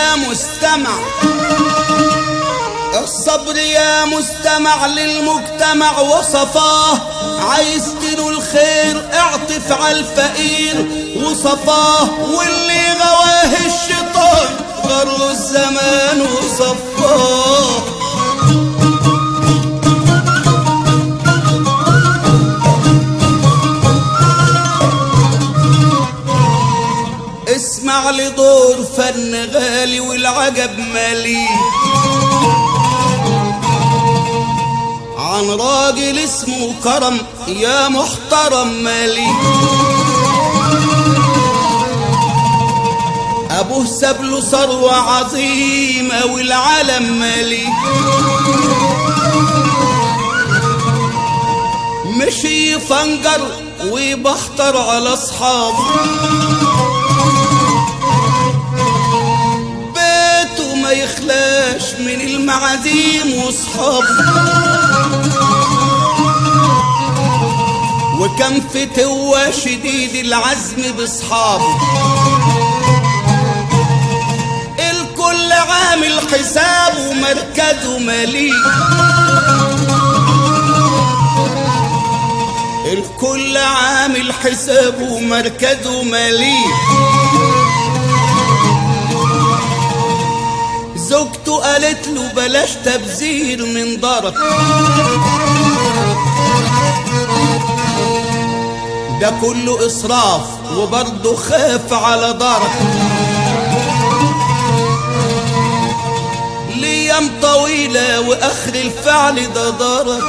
يا مستمع الصبر يا مستمع للمجتمع وصفاه عايز تنو الخير اعطف على الفقير وصفاه واللي غواه الشيطان غر الزمان وصفاه اسمع لدور فن غالي والعجب مالي عن راجل اسمه كرم يا محترم مالي ابوه ساب له ثروه عظيمه والعالم مالي مشي يفنجر ويبختر على اصحابه بيته ما يخلاش من المعازيم واصحابه وكان فتوة شديد العزم باصحابه الكل عامل حسابه مركزه مالي الكل عامل حسابه مركزه مالي زوجته قالت له بلاش تبذير من دارك ده كله إسراف وبرضه خاف على دارك ليام طويلة وآخر الفعل ده دارك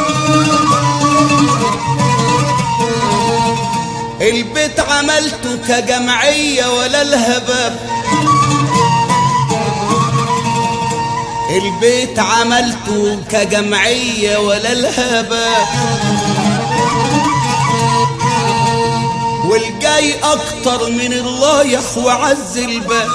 البيت عملته كجمعية ولا الهباب البيت عملته كجمعية ولا الهباب والجاي اكتر من الرايح وعز الباب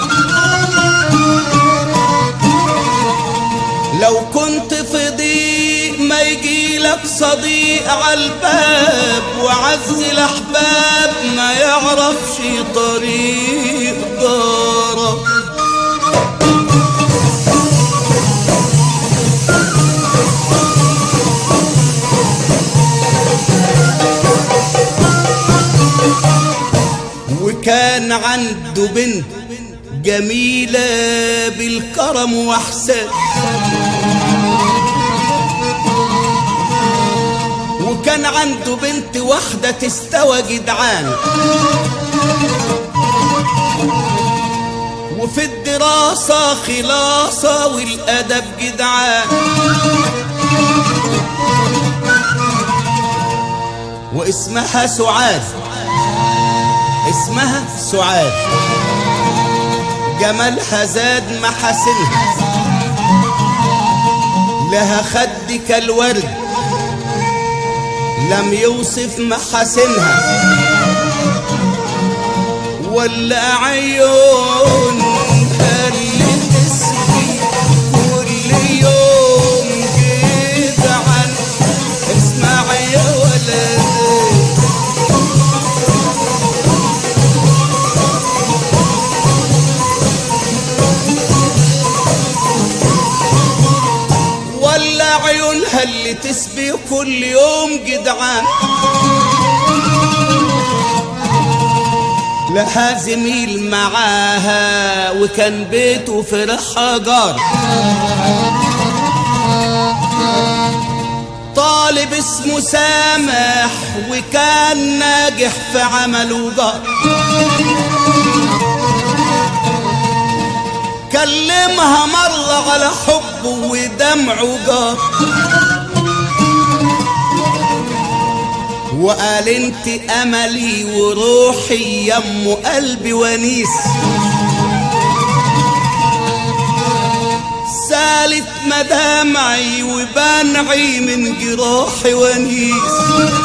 لو كنت في ضيق ما يجيلك صديق عالباب وعز الاحباب ما يعرفش طريق دارك وكان عنده بنت جميلة بالكرم وإحسان وكان عنده بنت واحدة تستوى جدعان وفي الدراسة خلاصة والأدب جدعان واسمها سعاد اسمها سعاد جمالها زاد محاسنها لها خد كالورد لم يوصف محاسنها ولا عيون اللي تسقي كل يوم جدعا اسمع يا ولدي ولا عيونها اللي تسبي كل يوم جدعان لها زميل معاها وكان بيته في ريحها جار طالب اسمه سامح وكان ناجح في عمله جار كلمها مرة على حبه ودمعه جار وقال انت املي وروحي يم قلبي ونيس سالت مدامعي وبنعي من جراحي ونيس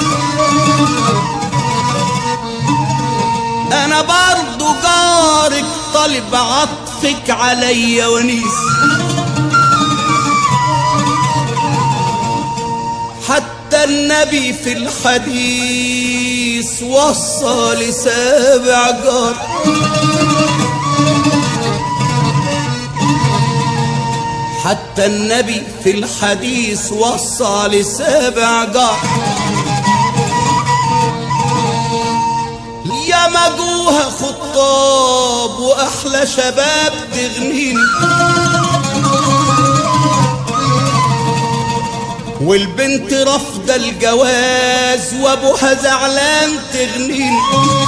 انا برضو جارك طالب عطفك عليا ونيس حتى النبي في الحديث وصى لسابع جار حتى النبي في الحديث وصى لسابع جار يا مجوها خطاب واحلى شباب تغنيني والبنت رافضه الجواز وابوها زعلان تغنيني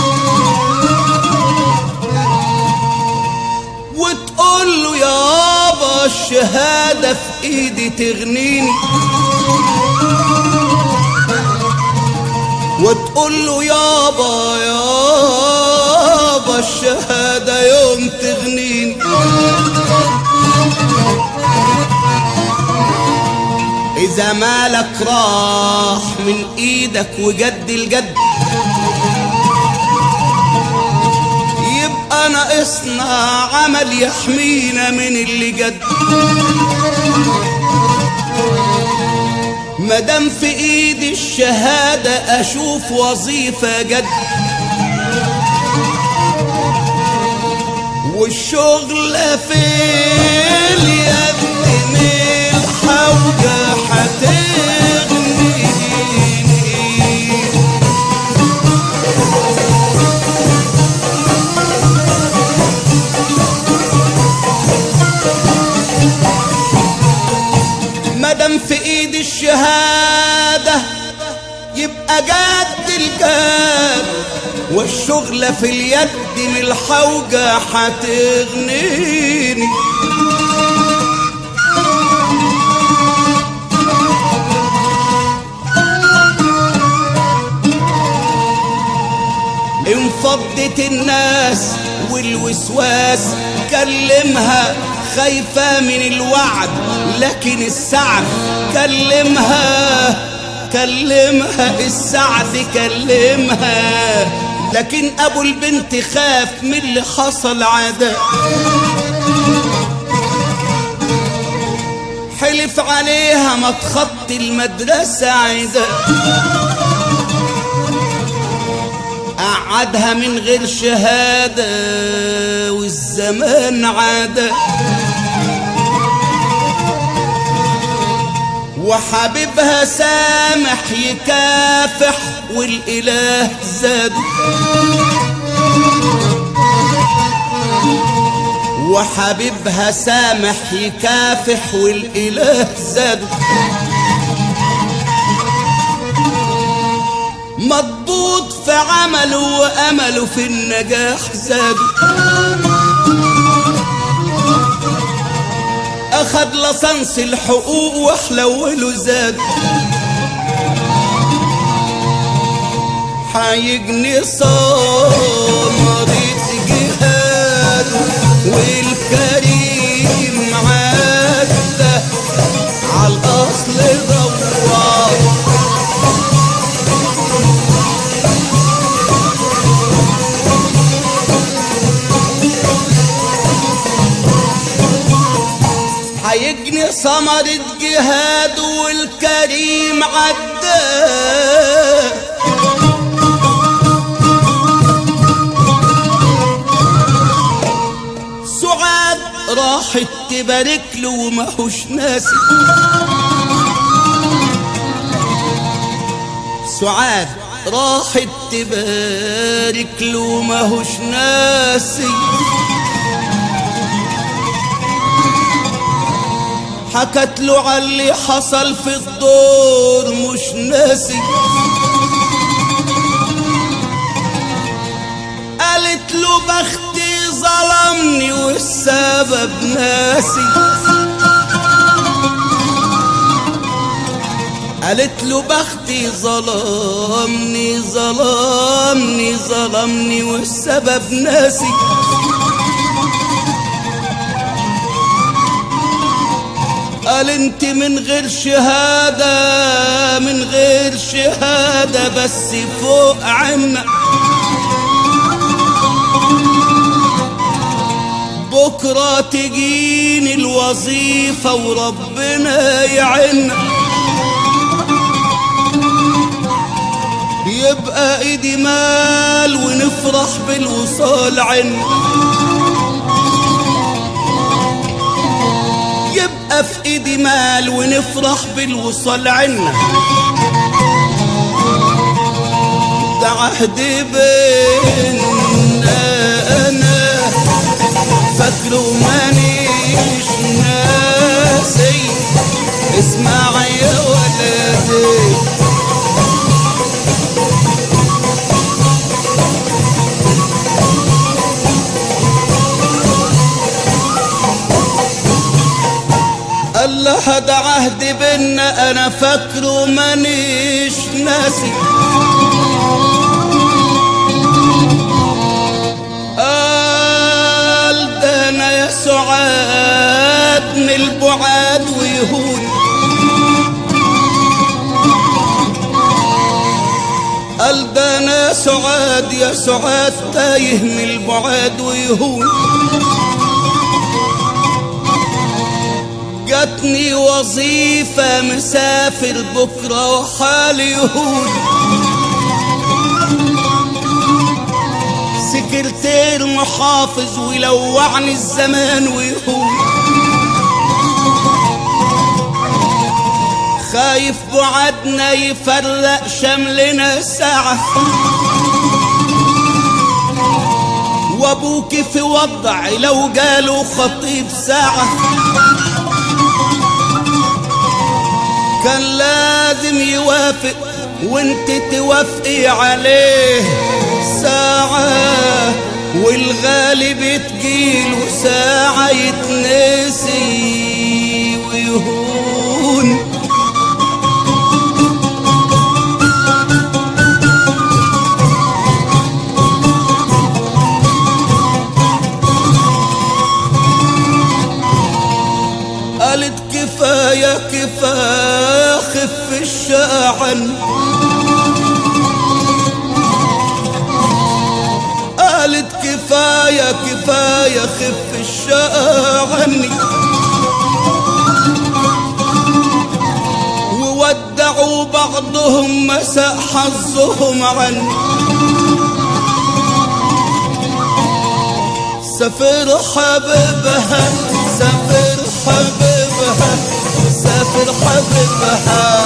وتقول له يابا الشهاده في ايدي تغنيني وتقول له يابا يابا الشهادة يوم تغنيني إذا مالك راح من إيدك وجد الجد يبقى ناقصنا عمل يحمينا من اللي جد مدام في ايدي الشهادة اشوف وظيفة جد والشغل في اليد من الحوجة هتغنيني مدام في ايدي الشهادة يبقى جد الجد والشغلة في اليد من الحوجة هتغنيني انفضت الناس والوسواس كلمها خايفة من الوعد لكن السعد كلمها كلمها السعد كلمها لكن ابو البنت خاف من اللي حصل عداء حلف عليها ما تخطي المدرسة عداء قعدها من غير شهادة والزمان عادة وحبيبها سامح يكافح والإله زاد وحبيبها سامح يكافح والإله زاد مضبوط في عمله وأمله في النجاح زاد أخد لصنص الحقوق وحلوله زاد حيجني صامرة جهاده والكريم عدى على الأصل دوار حيجني ثمرة جهاد والكريم عداه سعاد راحت تبارك له وماهوش ناسي سعاد راحت تبارك له وماهوش ناسي حكت له على اللي حصل في الدور مش ناسي قالت له بختي ظلمني والسبب ناسي قالت له بختي ظلمني ظلمني ظلمني والسبب ناسي قال انت من غير شهادة من غير شهادة بس فوق عنا بكرة تجيني الوظيفة وربنا يعنا يبقى ايدي مال ونفرح بالوصال عنا يبقى يبقى في ايدي مال ونفرح بالوصال عنا ده عهد بينا انا فاكره مانيش ناسي اسمع يا ولدي الله ده عهد بينا انا فاكره مانيش ناسي قال ده انا يا سعاد من البعاد ويهون قال ده انا سعاد يا سعاد تايه من البعاد ويهون جاتني وظيفة مسافر بكرة وحالي يهون سكرتير محافظ ولوعني الزمان ويهون خايف بعدنا يفرق شملنا ساعة وابوك في وضع لو جاله خطيب ساعة كان لازم يوافق وانت توافقي عليه ساعة والغالب تجيله ساعة يتنسي ويهون قالت كفاية كفاية خف الشاعن قالت كفاية كفاية خف الشاعني وودعوا بعضهم مساء حظهم عني سافر حبيبها سافر حبيبها سافر حبيبها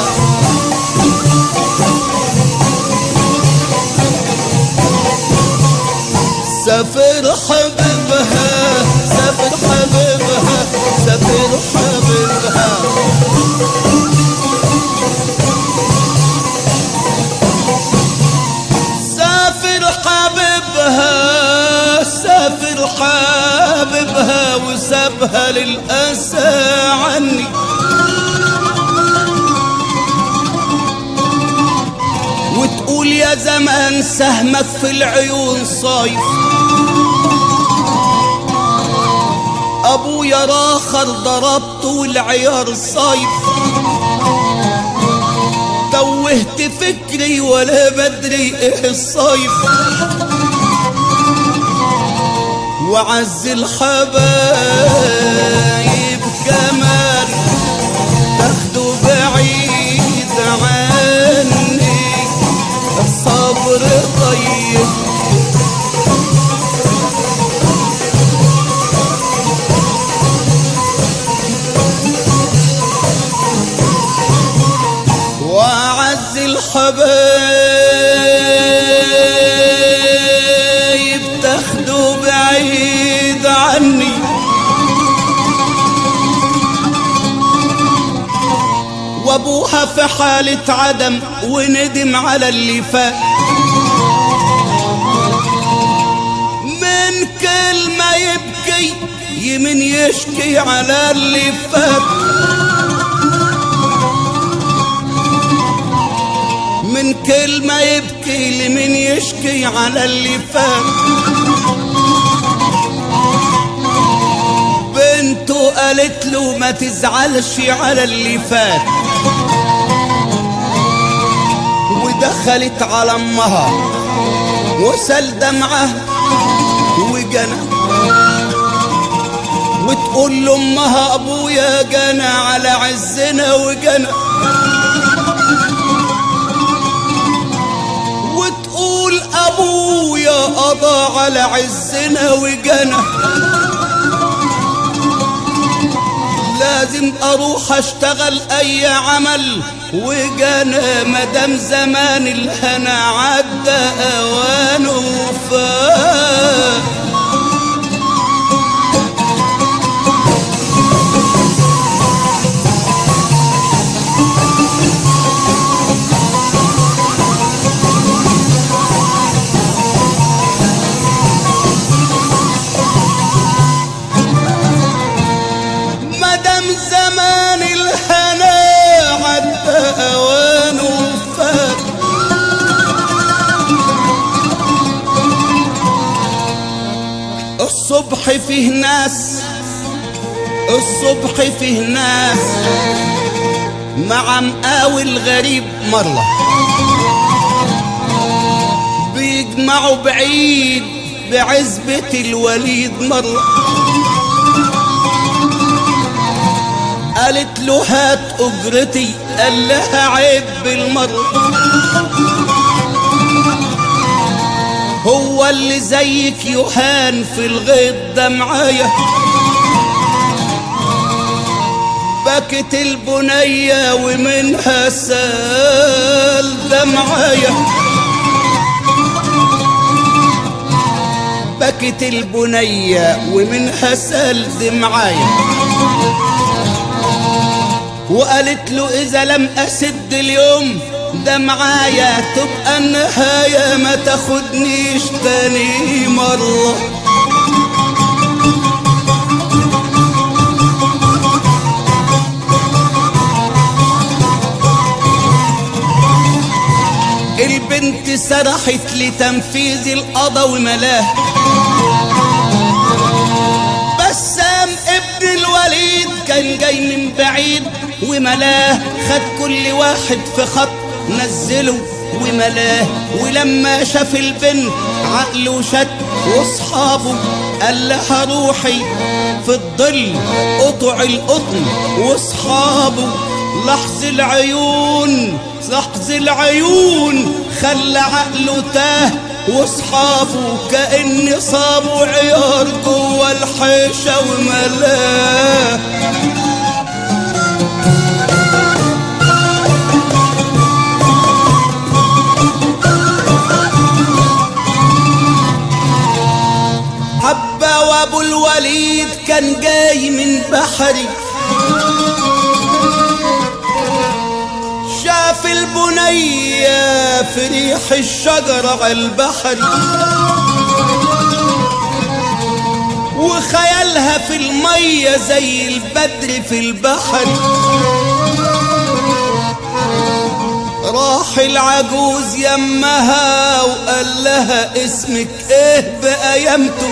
سافر حبيبها سافر حبيبها سافر حبيبها سافر حبيبها سافر حبيبها وسابها للأسى عني وتقول يا زمان سهمك في العيون صايف ابويا راخر ضربته والعيار صايف توهت فكري ولا بدري ايه الصيف وعز الحبايب كمان تاخده بعيد عني الصبر طيب وأعز الحبايب تاخده بعيد عني وابوها في حالة عدم وندم على اللي فات من كلمة يبكي يمن يشكي على اللي فات من كلمة يبكي لمن يشكي على اللي فات بنته قالت له ما تزعلش على اللي فات ودخلت على امها وسل دمعها وجنى وتقول لامها ابويا جنى على عزنا وجنى وتقول ابويا قضى على عزنا وجنى لازم اروح اشتغل اي عمل وجانا مدام زمان الهنا عدى اوانه وفات مدام زمان الهنا عدى اوانه وفات الصبح فيه ناس الصبح فيه ناس مع مقاول غريب مرة بيجمعوا بعيد بعزبة الوليد مرة قالت له هات اجرتي قال لها عيب بالمرة هو اللي زيك يهان في الغيط ده معايا بكت البنية ومنها سال دمعايا بكت البنية ومنها سال دمعايا وقالت له إذا لم أسد اليوم ده معايا تبقى النهاية ما تاخدنيش تاني مرة البنت سرحت لتنفيذ القضا وملاه بسام ابن الوليد كان جاي من بعيد وملاه خد كل واحد في خط نزله وملاه ولما شاف البنت عقله شد واصحابه قال لها روحي في الظل قطع القطن واصحابه لحظ العيون لحظ العيون خلى عقله تاه واصحابه كأن صابوا عيار جوا الحيشة وملاه حبة وابو الوليد كان جاي من بحري شاف البنية في ريح الشجرة على البحر وخيالها في المية زي البدر في البحر راح العجوز يمها وقال لها اسمك ايه بأيامته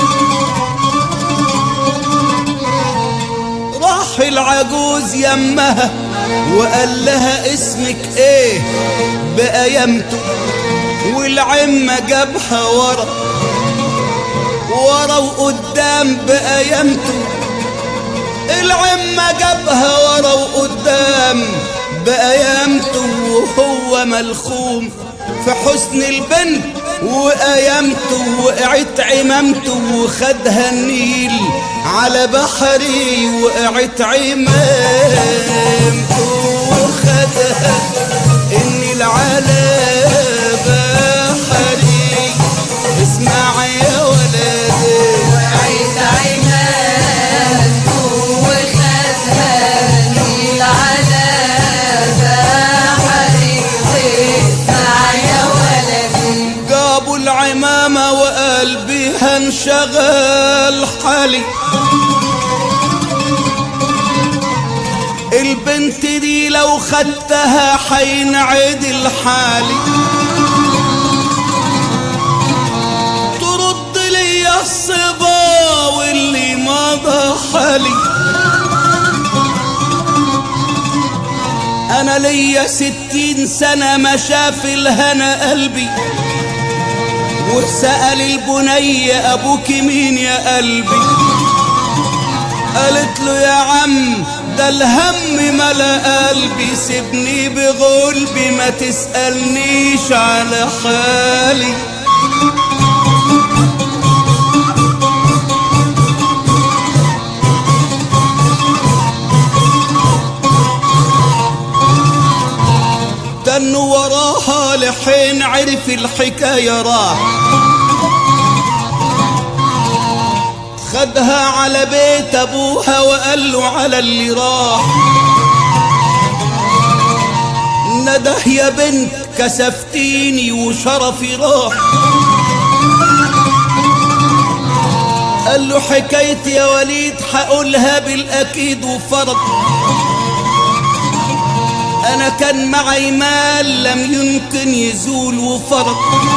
راح العجوز يمها وقال لها اسمك ايه بأيامته والعمة جابها ورا ورا وقدام بأيامته العمة جابها ورا وقدام بأيامته وهو ملخوم في حسن البنت وأيامته وقعت عمامته وخدها النيل على بحري وقعت عمامته وخدها النيل على بحري اسمع يا ولدي وعيد عمامته وخدها النيل على بحري اسمع يا ولدي جابوا العمامة وقلبي هنشغل حالي البنت دي لو خدتها حينعدل حالي ترد لي الصبا واللي مضى حالي انا ليا ستين سنة ما شاف الهنا قلبي وسأل البني أبوك مين يا قلبي قالت له يا عم ده الهم ملا قلبي سيبني بغلبي ما تسألنيش على حالي من عرف الحكاية راح خدها على بيت ابوها وقال له على اللي راح نده يا بنت كسفتيني وشرفي راح قال له حكايتي يا وليد حقولها بالاكيد وفرض انا كان معي مال لم يمكن يزول وفرض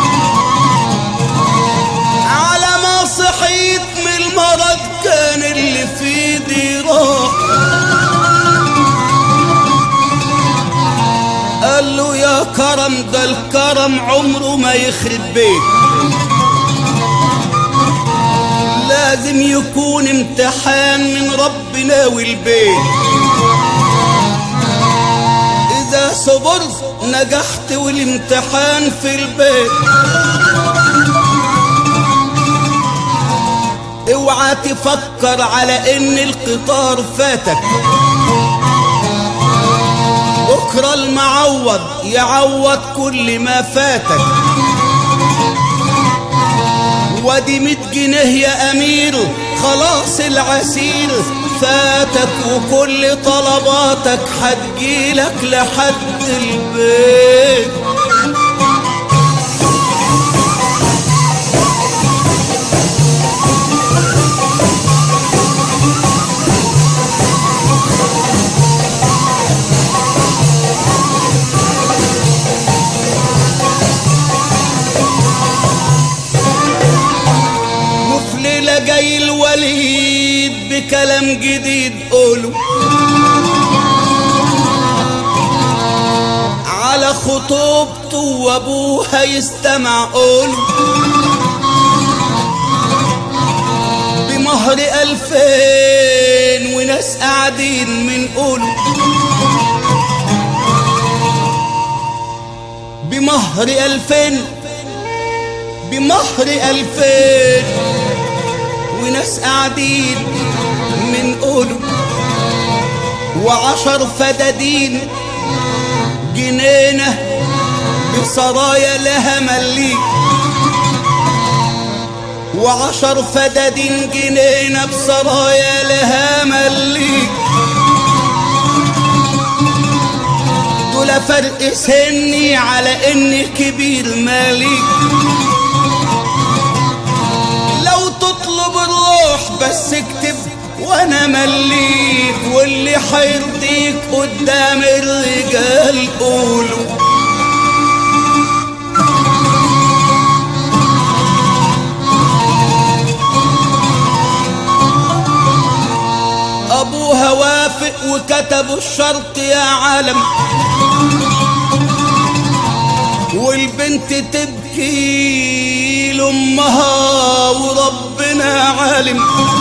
على ما صحيت من المرض كان اللي في ايدي راح قال له يا كرم ده الكرم عمره ما يخرب بيت لازم يكون امتحان من ربنا والبيت إذا صبرت نجحت والامتحان في البيت اوعى تفكر على ان القطار فاتك بكرة المعوض يعوض كل ما فاتك ودي ميت جنيه يا امير خلاص العسير فاتك وكل طلباتك هتجيلك لحد البيت وفي ليلة جاي الوليد بكلام جديد قوله على خطوبته وابوها يستمع قوله بمهر ألفين وناس قاعدين من قوله بمهر ألفين بمهر ألفين وناس قاعدين من قوله وعشر فدادين جنينة بسرايا لها مليك وعشر فدادين جنينة بسرايا لها مليك دول فرق سني على اني كبير مالك لو تطلب الروح بس اكتب وانا مليك واللي حيرضيك قدام الرجال قولوا ابوها وافق وكتبوا الشرط يا عالم والبنت تبكي لامها وربنا عالم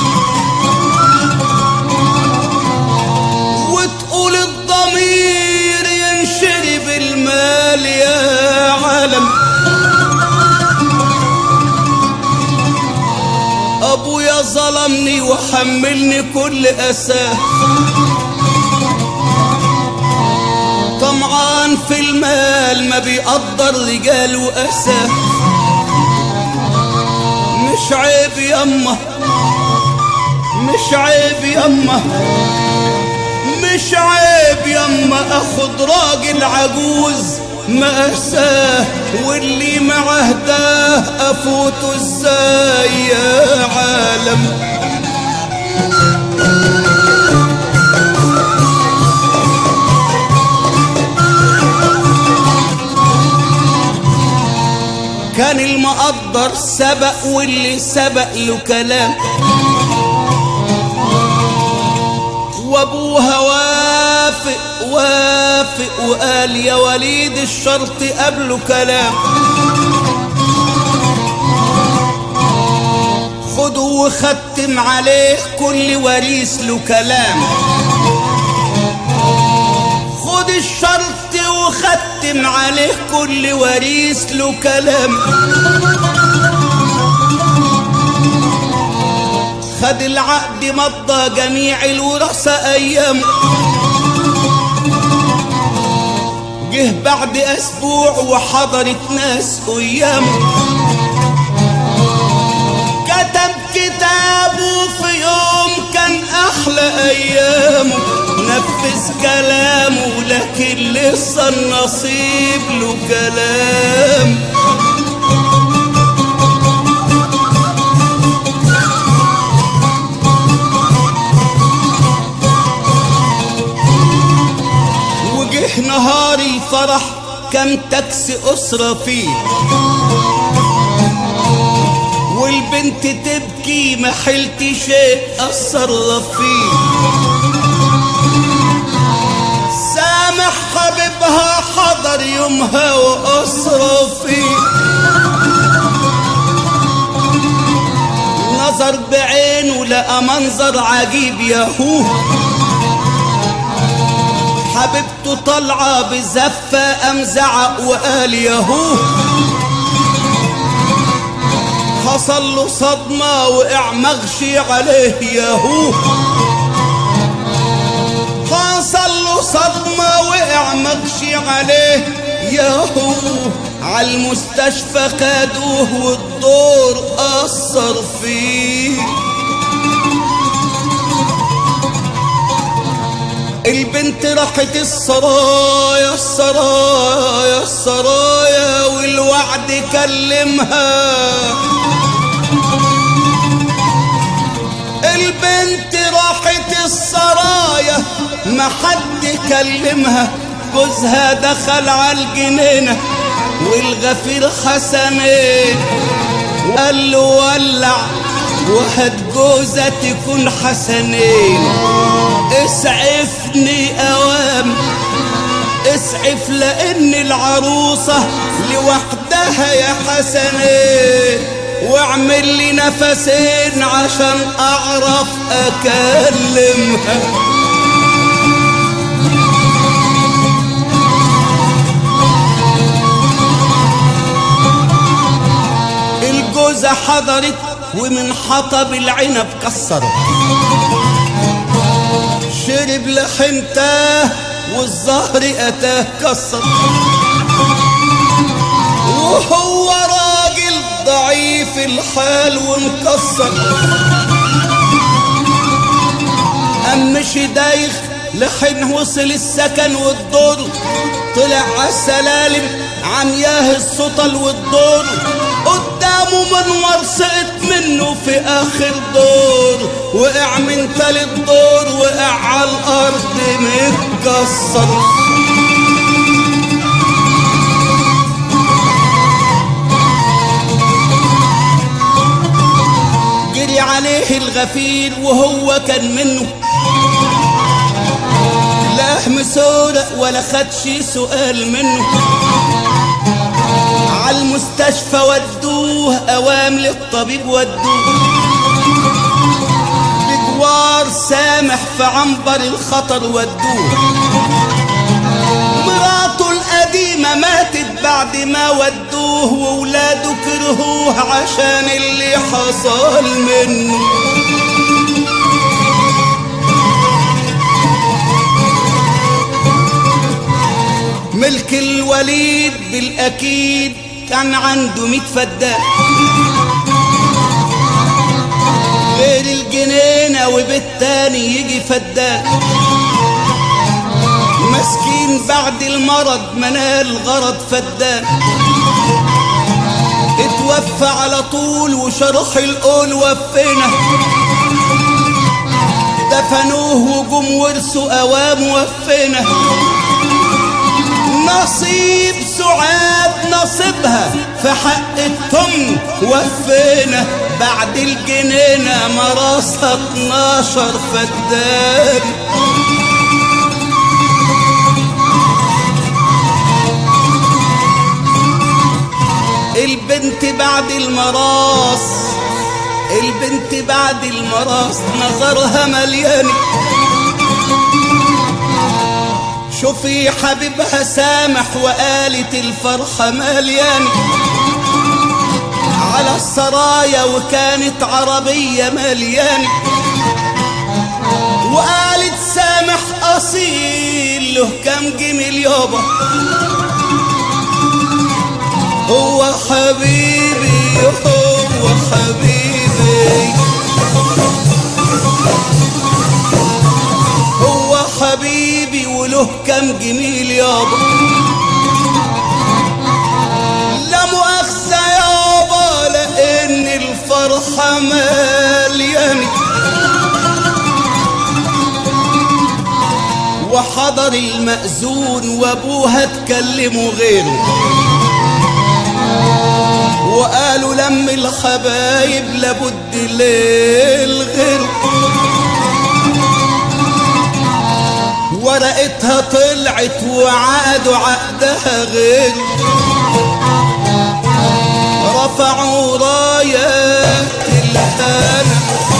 وتقول الضمير ينشري بالمال يا عالم ابويا ظلمني وحملني كل اساه طمعان في المال ما بيقدر رجال واساه مش عيب يما مش عيب يما مش عيب يما اخد راجل عجوز مأساه واللي معاه ده افوته ازاي يا عالم كان المقدر سبق واللي سبق له كلام وابوها وافق وافق وقال يا وليد الشرط قبله كلام خدوا وختم عليه كل وريث له كلام خد الشرط وختم عليه كل وريث له كلام خد العقد مضى جميع الورثة أيام جه بعد اسبوع وحضرت ناس ايامه كتب كتابه في يوم كان احلى ايامه نفذ كلامه لكن لسه النصيب له كلام وجه نهار الفرح كم تاكسي أسرة فيه والبنت تبكي ما حلت شيء أتصرف فيه سامح حبيبها حضر يومها وأسرة فيه نظر بعينه لقى منظر عجيب ياهوه حبيبته طالعة بزفة قام زعق وقال ياهو حصل له صدمة وقع مغشي عليه ياهو حصل له صدمة وقع مغشي عليه ياهو عالمستشفى خدوه والدور أثر فيه البنت راحت السرايا السرايا السرايا والوعد كلمها البنت راحت السرايا ما حد كلمها جوزها دخل على الجنينة والغفير حسنين وقال له ولع وهات جوزة تكون حسنين اسعفني اوام اسعف لان العروسة لوحدها يا حسنين واعمل لي نفسين عشان اعرف اكلمها الجوزة حضرت ومن حطب العنب كسرت شرب لحنته والزهر اتاه كسر وهو راجل ضعيف الحال ومكسر قام مشي دايخ لحين وصل السكن والدور طلع عالسلالم عمياه السطل والدور قدامه منور سقط منه في اخر دور وقع من تالت دور وقع على الارض متكسر جري عليه الغفير وهو كان منه لا مسورق ولا خدش سؤال منه عالمستشفى ودوه اوام للطبيب ودوه بجوار سامح في عنبر الخطر ودوه مراته القديمة ماتت بعد ما ودوه وولاده كرهوه عشان اللي حصل منه ملك الوليد بالأكيد كان عنده ميت فدان غير الجنينة وبيت تاني يجي فدان مسكين بعد المرض منال غرض فدان اتوفى على طول وشرح القول وفينا دفنوه وجم ورثوا اوام وفينا نصيب سعاد نصيبها في حق التم وفينا بعد الجنينة مراسها 12 فدان البنت بعد المراس البنت بعد المراس نظرها مليان شوفي حبيبها سامح وقالت الفرحة مليان على السرايا وكانت عربية مليان وقالت سامح سامح اصيل له كم جميل يابا هو حبيبي هو حبيبي هو حبيبي وله كم جميل يابا لا مؤاخذة يابا لأن الفرحة مليانة وحضر المأذون وابوها اتكلموا غيره وقالوا لم الحبايب لابد ليل غيره ورقتها طلعت وعادوا عقدها غير رفعوا رايات الهنا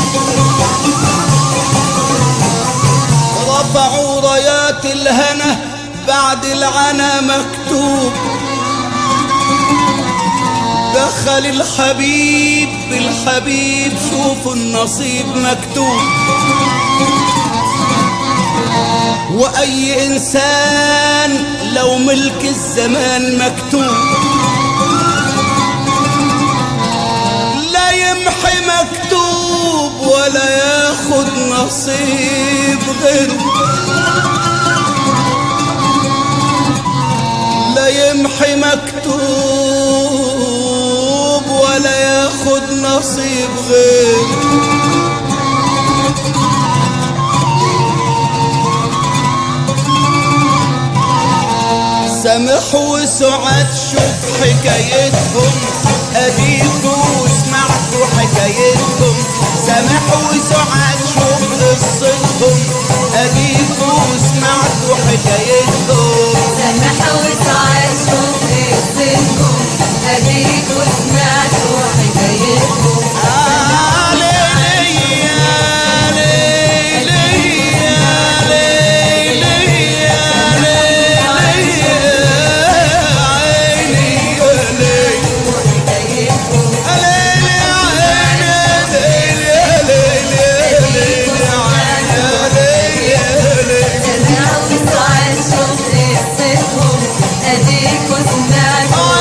رفعوا رايات الهنا بعد العنا مكتوب دخل الحبيب بالحبيب شوفوا النصيب مكتوب وأي إنسان لو ملك الزمان مكتوب لا يمحي مكتوب ولا ياخد نصيب غيره لا يمحي مكتوب ولا ياخد نصيب غيره سامح وسعاد شوف حكايتهم اديكوا سمعتوا حكايتهم سامح وسعاد شوف قصتهم اديكوا سمعتوا حكايتهم سامح وسعاد شوف قصتكم اديكوا سمعتوا حكايتكم آه ليلي يا ليلي يا ليلي يا ليلي يا عيني يا ليلي حكايتكم سامح وسعاد شوف قصتكم اديكوا سمعتوا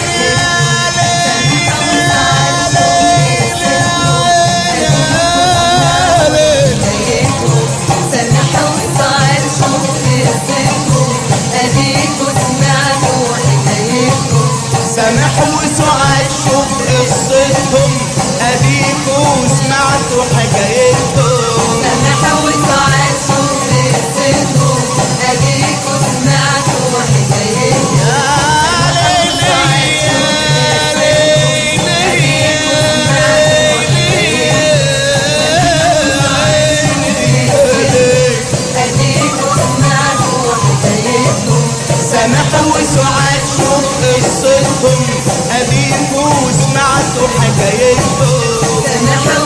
حكايتكم سامح وسعاد شوف قصتكم اديكوا سمعتوا حكايتكم سامح وسعاد شوف قصتهم اديكوا سمعتوا حكايتهم سامح وسعاد شوف قصتكم اديكوا سمعتوا حكايتكم يا ليلي يا ليلي اديكوا سمعتوا حكايتكم سامح وسعاد شوف قصتهم اديكوا سمعتوا حكايتهم سامح